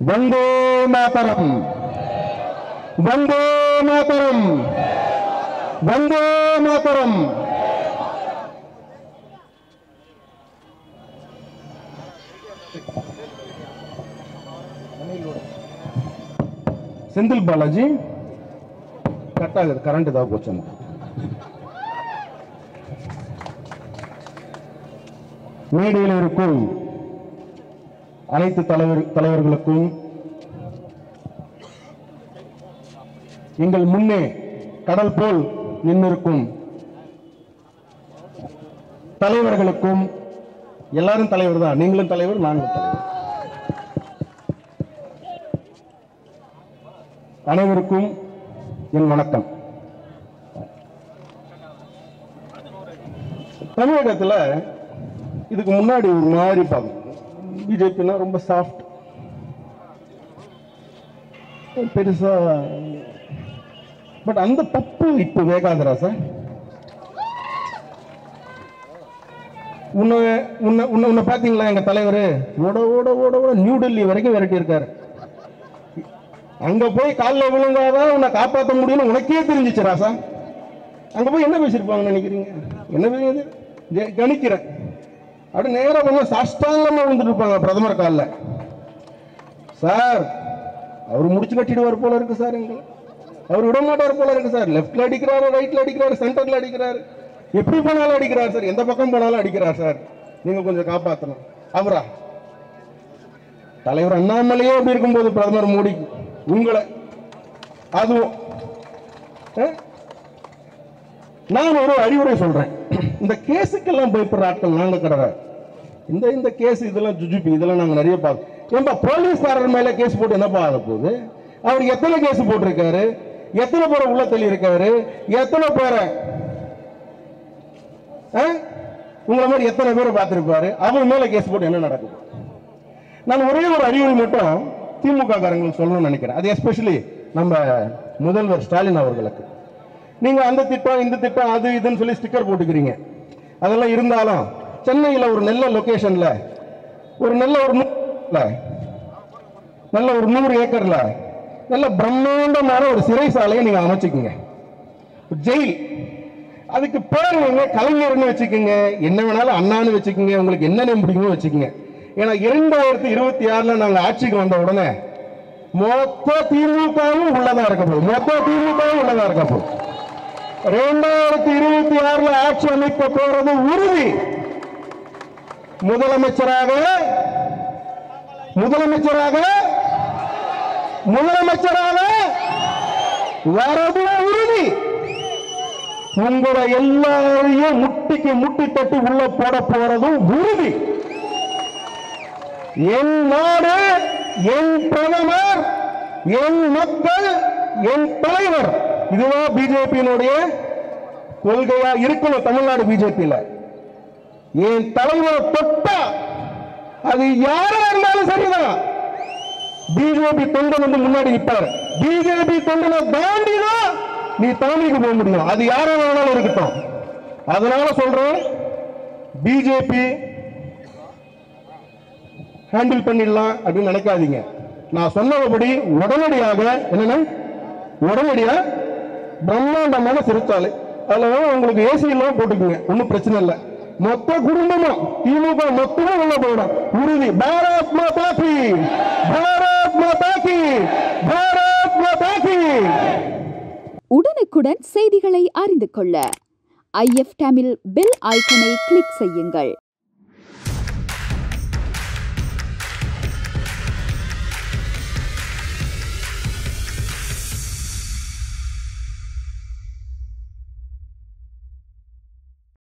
வந்தே மாதரம் வந்தே மாதரம் வந்தே மாதரம் செந்தில் பாலாஜி கட் ஆகுது கரண்ட் ஏதாவது போச்சு மேடையில் இருக்கும் அனைத்து தலைவர் தலைவர்களுக்கும் எங்கள் முன்னே கடல் போல் நின்றிருக்கும் தலைவர்களுக்கும் எல்லாரும் தலைவர் தான் நீங்களும் தலைவர் நாங்களும் தலைவர் அனைவருக்கும் என் வணக்கம் தமிழகத்தில் இதுக்கு முன்னாடி ஒரு மாதிரி பார்க்கும் பிஜேபினா ரொம்ப சாஃப்ட் பெருசா பட் அந்த பப்பு இப்போ வேகாதரா சார் உன்னை உன்னை உன்னை உன்னை பார்த்தீங்களா எங்க தலைவர் ஓட ஓட ஓட ஓட நியூ டெல்லி வரைக்கும் விரட்டி இருக்காரு அங்க போய் காலில் விழுந்தாதான் உன்னை காப்பாற்ற முடியும்னு உனக்கே தெரிஞ்சிச்சு ராசா அங்க போய் என்ன பேசியிருப்பாங்கன்னு நினைக்கிறீங்க என்ன பேசுறது ஜெ- கணிக்கிறேன் அப்படி நேரா கொஞ்சம் சாஷ்டாங்கமா விழுந்துட்டு இருப்பாங்க பிரதமர் காலில் சார் அவர் முடிச்சு கட்டிடுவார் போல இருக்கு சார் எங்களை அவர் விட மாட்டார் போல இருக்கு சார் லெஃப்ட்ல அடிக்கிறாரு ரைட்ல அடிக்கிறாரு சென்டர்ல அடிக்கிறாரு எப்படி போனாலும் அடிக்கிறார் சார் எந்த பக்கம் போனாலும் அடிக்கிறார் சார் நீங்க கொஞ்சம் காப்பாத்தணும் அவரா தலைவர் அண்ணாமலையே அப்படி இருக்கும்போது பிரதமர் மோடி உங்களை அதுவும் ஆ? நான் ஒரு அறிவுரை சொல்றேன் இந்த கேஸுக்கெல்லாம் பயப்படுற ஆட்கள் நாங்க கிடையாது இந்த இந்த கேஸ் இதெல்லாம் ஜுஜுபி இதெல்லாம் நாங்க நிறைய பார்க்கோம் ஏன்பா போலீஸ்காரர் மேல கேஸ் போட்டு என்னப்பா ஆக போகுது அவர் எத்தனை கேஸ் போட்டிருக்காரு எத்தனை பேரை உள்ள தள்ளி இருக்காரு எத்தனை பேரை ஆ? உங்களை மாதிரி எத்தனை பேரை பார்த்திருப்பாரு அவர் மேல கேஸ் போட்டு என்ன நடக்குது நான் ஒரே ஒரு அறிவுரை மட்டும் திமுக காரங்களுக்கு சொல்லணும்னு நினைக்கிறேன் அது எஸ்பெஷலி நம்ம முதல்வர் ஸ்டாலின் அவர்களுக்கு நீங்க அந்த திட்டம் இந்த திட்டம் அது இதுன்னு சொல்லி ஸ்டிக்கர் போட்டுக்கிறீங்க அதெல்லாம் இருந்தாலும் சென்னையில் ஒரு நல்ல லொகேஷன்ல ஒரு நல்ல ஒரு நூறுல, நல்ல ஒரு நூறு ஏக்கர்ல நல்ல பிரம்மாண்டமான ஒரு சிறைசாலையை நீங்க அமைச்சுக்குங்க ஜெயில் அதுக்கு பேர் நீங்க கலைஞர்னு வச்சுக்கோங்க என்ன வேணாலும் அண்ணான்னு வச்சுக்கோங்க உங்களுக்கு என்ன நேம் பிடிக்குமோ வச்சுக்கோங்க ஏன்னா இரண்டாயிரத்தி இருபத்தி ஆறுல நாங்க ஆட்சிக்கு வந்த உடனே மொத்த திமுகவும் உள்ளதா இருக்க போகுது மொத்த திமுகவும் உள்ளதா இருக்க போகுது இரண்டாயிரத்தி இருபத்தி ஆறுல ஆட்சி அமைக்க போறது உறுதி முதலமைச்சராக முதலமைச்சராக முதலமைச்சராக வரது உறுதி உங்களை எல்லாரையும் முட்டிக்கு முட்டி தட்டி உள்ள போட போறதும் உறுதி என் நாடு என் பிரதமர் என் மக்கள் என் தலைவர் இதுதான் பிஜேபியினுடைய கொள்கையா இருக்கணும் தமிழ்நாடு பிஜேபியில என் தலைவரை தொட்டா அது யாரா இருந்தாலும் சரிதான் பிஜேபி தொண்டன் வந்து முன்னாடி நிற்பார் பிஜேபி தொண்டனை தாண்டி தான் நீ தலைமைக்கு போக முடியும் அது யாரா வேணாலும் இருக்கட்டும் அதனால சொல்றேன் பிஜேபி ஹேண்டில் பண்ணிடலாம் அப்படின்னு நினைக்காதீங்க நான் சொன்னபடி உடனடியாக என்னன்னா உடனடியா பிரம்மாண்டமான சிறைச்சாலை அதுல வேணா உங்களுக்கு ஏசி எல்லாம் போட்டுக்குங்க ஒன்றும் பிரச்சனை இல்லை மொத்த குடும்பமும் திமுக மொத்தமும் உள்ள போயிடும் உறுதி பாரத் மாதா கி பாரத் மாதா கி பாரத் மாதா கி உடனுக்குடன் செய்திகளை அறிந்து கொள்ள ஐஎஃப் தமிழ் பெல் ஐக்கனை கிளிக் செய்யுங்கள்